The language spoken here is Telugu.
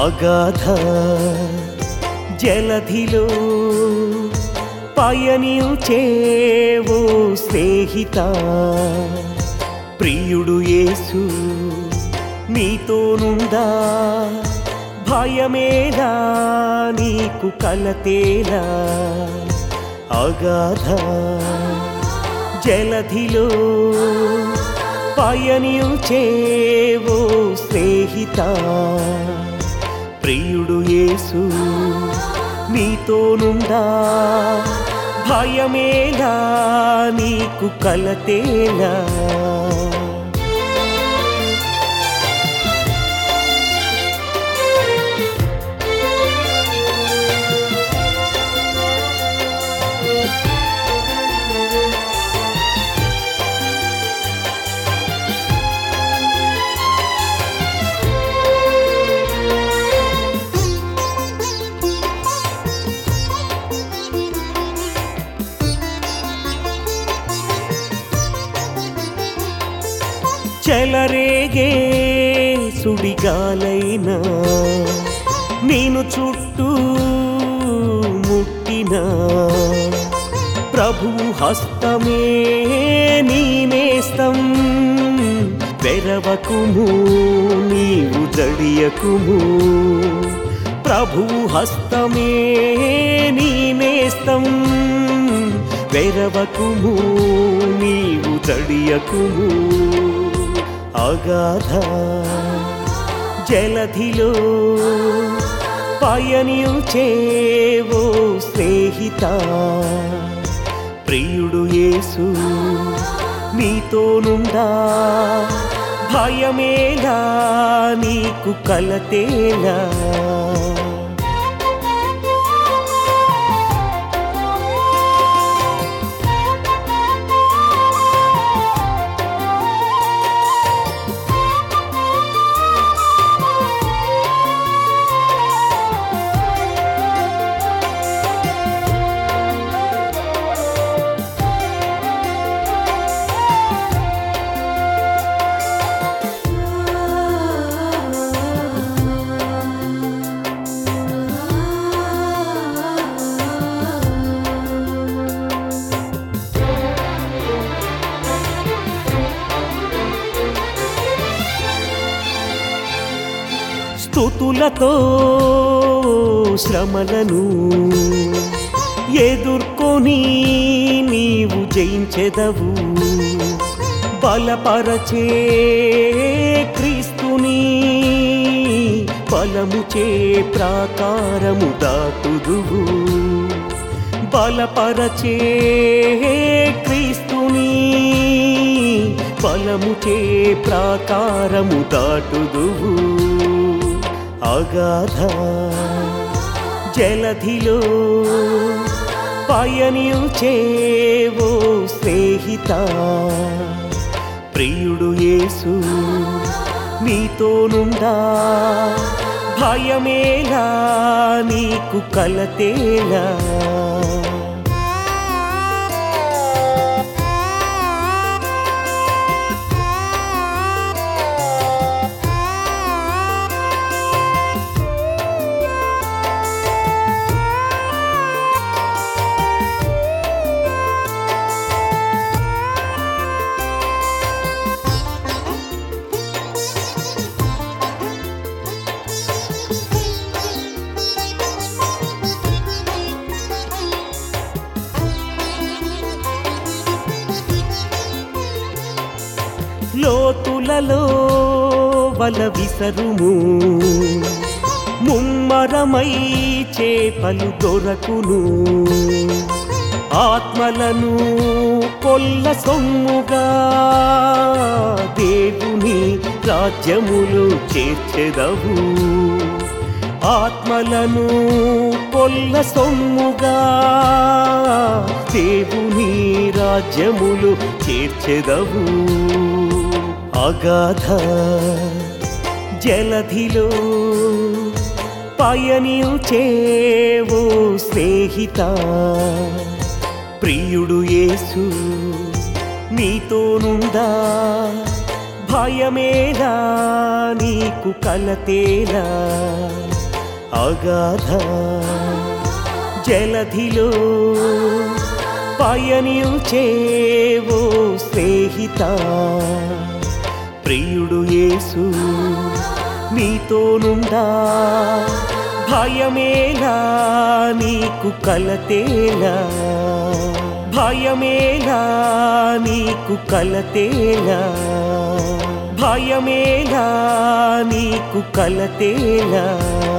అగాధ జలధిలో పయనించేవో స్నేహిత ప్రియుడు యేసు నీతోనుందా భయమేలా నీకు కలతేలా అగాధ జలధిలో పయనించేవో స్నేహిత ప్రియుడు యేసు నీతోనుందా భయమేలా నీకు కలతేలా చెలరేగే సుడిగాలైనా నేను చుట్టూ ముట్టిన ప్రభు హస్తమే నీ నేస్తం వెరవకుము నీవు జడియకుము ప్రభు హస్తమే నీ నేస్తం వెరవకుము నీవు జడియకుము అగాధ జలధిలో పయనించేవో స్నేహిత ప్రియుడు యేసు నీతోనుందా భయమేలా నీకు కలతేలా స్థుతులతో శ్రమలను ఎదుర్కొని నీవు జయించెదవు బలపరచే క్రీస్తుని బలముచే ప్రాకారము దాటుదువు బలపరచే క్రీస్తుని బలముచే ప్రాకారము దాటుదువు అగాధ జలధిలో పయనించేవో స్నేహిత ప్రియుడు యేసు నీతోనుందా భయమేలా నీకు కలతేలా లోతులలో వల విసరుము ముమ్మరమై చేపలు దొరకును ఆత్మలను కొల్ల సొమ్ముగా దేవుని రాజ్యములు చేర్చెదవు ఆత్మలను కొల్ల సొమ్ముగా దేవుని రాజ్యములు చేర్చెదవు అగాధ జలధిలో పయనించేవో స్నేహిత ప్రియుడు యేసు నీతోనుందా భయమేలా నీకు కలతేలా అగాధ జలధిలో పయనించేవో స్నేహిత ప్రియుడు యేసు నీతోనుండా భయమేలా నీకు కలతేలా భయమేలా నీకు కలతేలా భయమేలా నీకు కలతేలా